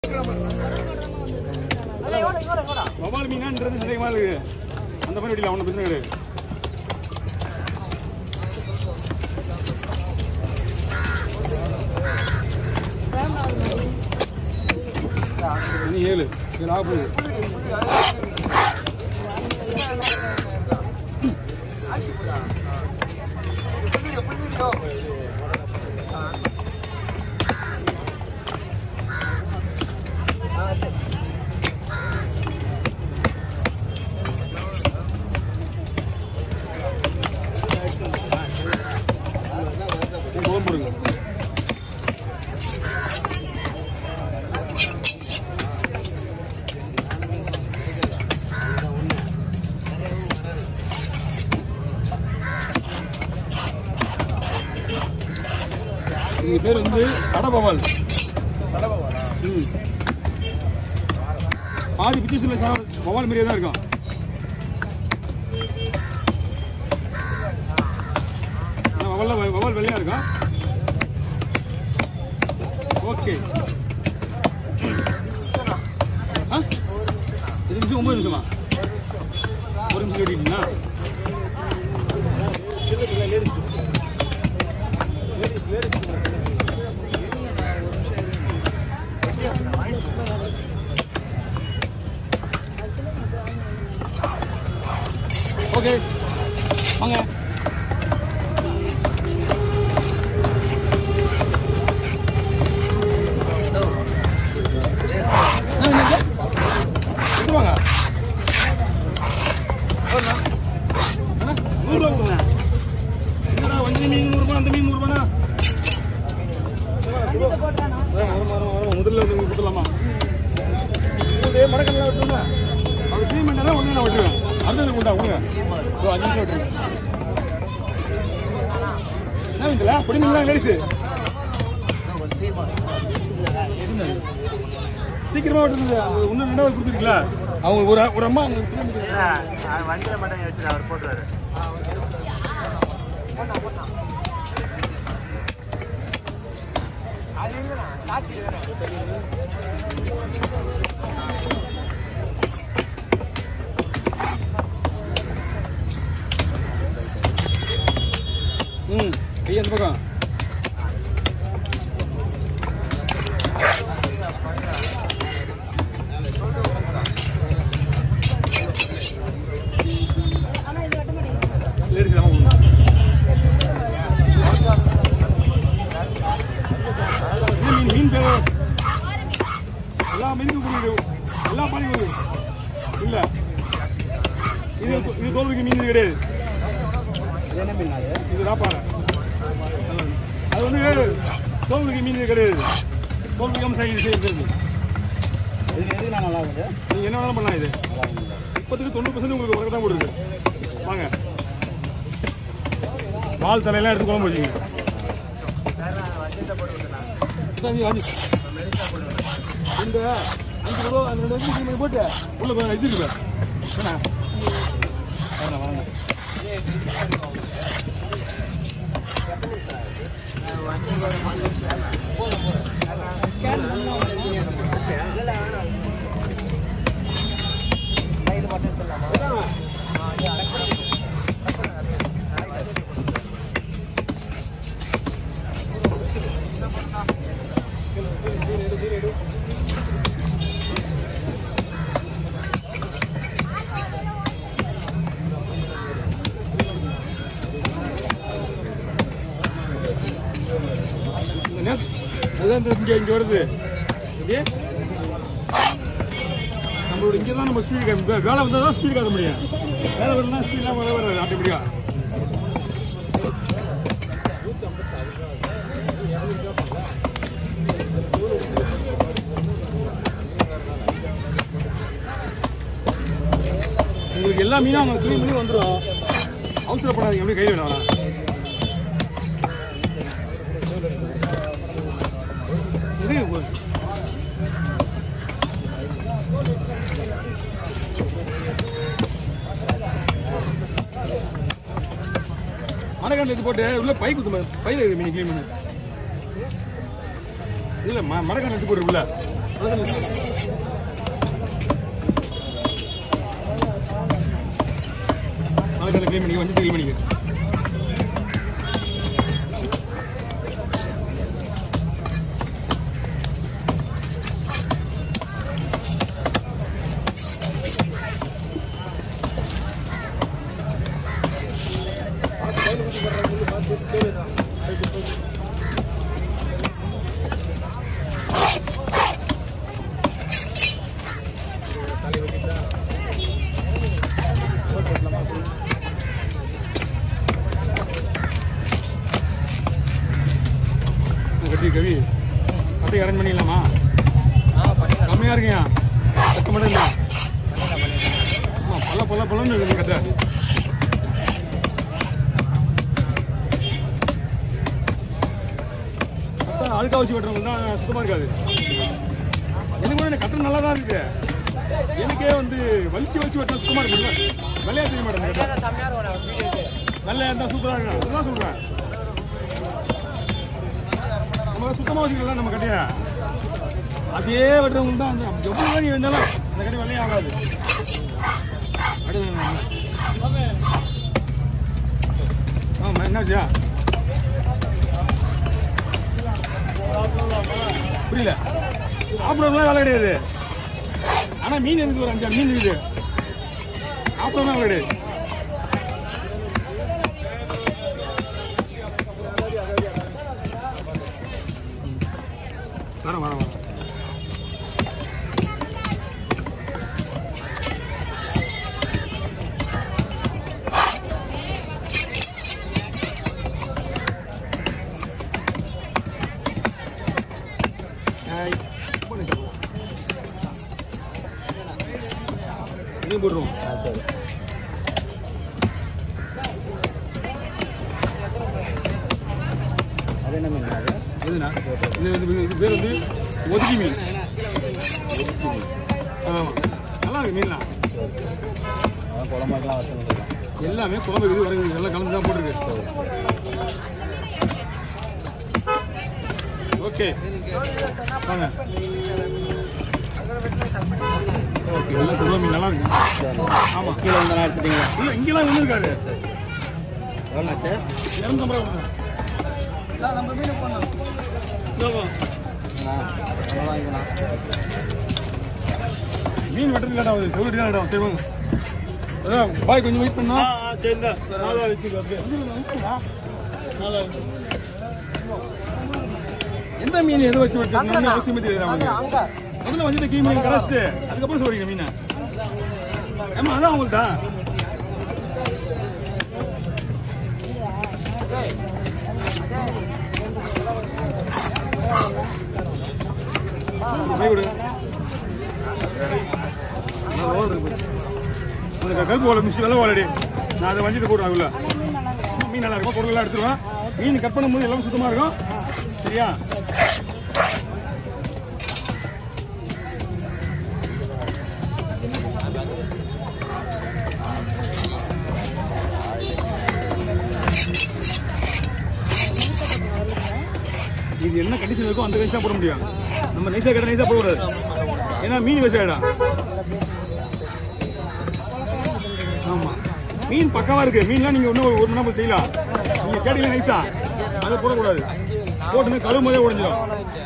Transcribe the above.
வவால் மீனான்றது சந்தேகமா இருக்கு அந்த மாதிரி வெடியில் அவனை பிரச்சனை கிடையாது மணி ஏழு ஏழு ஆக போகுது போகும் போடுங்க இது பேர் வந்து சடபவால் ம் பாதி பிச்சு சொல்ல சார் பவால் மாதிரியே தான் இருக்கும் ஆனா வவால் வவால் வெள்ளையா இருக்கும் ஓகே ஆ இது நிமிஷம் ஒன்பது நிமிஷமா ஒரு நிமிஷம் கேட்டீங்களா ஓகே வாங்க என்ன வேணுங்க? எடுத்து வாங்க. அண்ணா, நூறு ரூபா கொடுங்க. என்னடா, வஞ்சி மீன் நூறு ரூபா, அந்த மீன் நூறு ரூபாண்ணா? வரும், வரும், வரும், வரும். முதல்ல வந்து உங்களுக்கு கொடுத்துடலாமா? உங்களுக்கு மடக்கெல்லாம் வெட்டுங்க. அது clean பண்ணாதான் ஒண்ணு நான் வெட்டுவேன். அடுத்தது கொண்டா, கொடுங்க. இதோ அஞ்சு நிமிஷம் வெட்டுங்க. என்ன வேண்டல? பொடி மீன்லாம் லேடிஸு. சீக்கிரமா வெட்டுறது இன்னும் ரெண்டாவது கொடுத்துருக்கீங்களா அவங்க ஒரு ஒரு அம்மா அவங்க வண்டியில மட்டும் வச்சு அவர் போட்டுருவாரு ம் கை அந்த பக்கம் லேடிஸ் தான் கொடுங்க. என்ன மீன் மீன் பேர் எல்லா மீனுக்கும் கொடுக்குது எல்லா பானையும் கொடுக்குது இல்ல இது இது தோல்விக்கு மீன் இது கிடையாது என்ன மீன் அது இது ராப்பாறை அது வந்து தோல்விக்கு மீன் இது கிடையாது தோல்விக்காம செய்ய செய்யறது இது எதுக்கு நான் நல்லா இருக்குது நீங்க என்ன வேணாலும் பண்ணலாம் இது முப்பத்துக்கு தொண்ணூறு பர்சன்ட் உங்களுக்கு உரக்க தான் போடுது வாங்க வால் தலையெல்லாம் எடுத்து குழம்பு வச்சுங்க அஞ்சு, அஞ்சு. இந்த அஞ்சு கிலோ அந்த ரெண்டு வச்சு இது போட்டு உள்ள போய் இது இருக்கு என்ன வாங்க வாங்க இது மட்டும் எடுத்துடலாமா இந்த நேத்து அதுதான் இந்த இங்கே இங்கே வருது அப்படியே நம்மளோட இங்கே தான் நம்ம ஸ்பீடு காமி வேலை வந்தால் தான் ஸ்பீடு காட்ட முடியும் வேலை வரலாம் ஸ்பீட்லாம் வர வராது ஆட்டோமேட்டிக்காக உங்களுக்கு எல்லா மீனும் அவங்க க்ளீன் பண்ணி வந்துடும் அவசரப்படாதீங்க அப்படியே கையில் வேணாம் இது ஒரு- மரக்காண்டில் எடுத்து போட்டு உள்ள பை குத்து பையில் இருக்கு மீன் க்ளீன் பண்ணு இல்லை ம மரக்காண்டில் எடுத்து போட்டு உள்ள நாளைக்கு க்ளீன் பண்ணிக்க வந்து க்ளீன் பண்ணிக்க கட்டி கவி கட்டி அரேஞ்ச் பண்ணிடலாமா கம்மியாக இருக்கீங்க கட்ட மட்டும் இல்லை ஆமாம் பல்ல பல்ல பல்லன்னு இருக்குது கட்ட கட்ட அழுக்கா வச்சு வெட்டுறவங்க தான் சுத்தமாக இருக்காது எனக்கு கூட எனக்கு கட்ட நல்லா தான் இருக்குது எனக்கே வந்து வலிச்சு வச்சு வெட்டினா சுத்தமாக இருக்குல்ல வெள்ளையா தெரிய மாட்டேன் கட்ட வெள்ளையா இருந்தால் சூப்பராக இருக்கும் அதுதான் சொல்கிறேன் நம்ம சுத்தமாக வச்சுக்கலாம் நம்ம கட்டைய அதே வெட்டுறவங்க தான் அந்த எவ்வளோ நீ இருந்தாலும் அந்த கட்டி வெள்ளையே ஆகாது அடுத்து ஆமாம் என்னாச்சியா புரியல சாப்பிடணும்லாம் வேலை கிடையாது ஆனால் மீன் இருக்குது ஒரு அஞ்சாறு மீன் இருக்குது சாப்பிடணும் வேலை கிடையாது வரேன் வரேன் வரேன் ஹாய் போடுங்க இதையும் போட்டுருவோம் ஆ சரி அது என்ன மீன் அது எதுண்ணா இது இது இது பேர் வந்து ஒதுக்கி மீன் ஆமாம் நல்லா இருக்கு மீன்லாம் அதான் குழம்புலாம் வசனம் எல்லாமே குழம்பு இது வரைக்கும் எல்லாம் கலந்து தான் போட்டிருக்கு ஓகே வாங்க ஓகே எல்லாம் குழம்பு மீன் நல்லா இருக்கு ஆமாம் கீழே இருந்தாலும் எடுத்துட்டீங்க இல்லை இங்கெல்லாம் ஒன்றும் இருக்காது எவ்வளோ ஆச்சு இரநூத்தம்பது ரூபா கொடுங்க. இந்தாப்பா. அவ்வளோ வாங்கிக்கலாம் மீன் வெட்டுறது லேட் ஆகுது செவ்வளோ லேட் ஆகும் சரி வாங்க அதான் பாய் கொஞ்சம் வெயிட் பண்ணா சரிண்ணா நாலா எந்த மீன் எது வச்சு வெட்டணும் அவசியமே தெரியாது அவங்களுக்கு முதல்ல வந்து கீ மீன் கரைச்சிட்டு அதுக்கப்புறம் சொல்றீங்க மீனை ஏமா அதான் அவங்கள்ட்ட கை கொடு. நான் ஓடுறது போய். உனக்கு கருப்பு ஓலை மிஸ் வெள்ளை ஓலடி நான் அதை வஞ்சிட்டு போடுறேன் உள்ள மீன் நல்லா இருக்கும் பொருளெல்லாம் எடுத்துருவேன் மீன் கட் பண்ணும்போது எல்லாமே சுத்தமாக இருக்கும் சரியா இது என்ன கண்டிஷன் இருக்கோ அந்த கண்டிஷன் போட முடியும் நம்ம நைஸாக கடை நைஸாக போடக்கூடாது ஏன்னா மீன் விவசாயிடம் ஆமாம் மீன் பக்காவாக இருக்குது மீன்லாம் நீங்கள் இன்னும் ஒரு மணி நேரம் செய்யலாம் நீங்கள் கேட்டீங்க நைஸா அதை போடக்கூடாது போட்டுமே கழுவு போதே உடஞ்சிடும்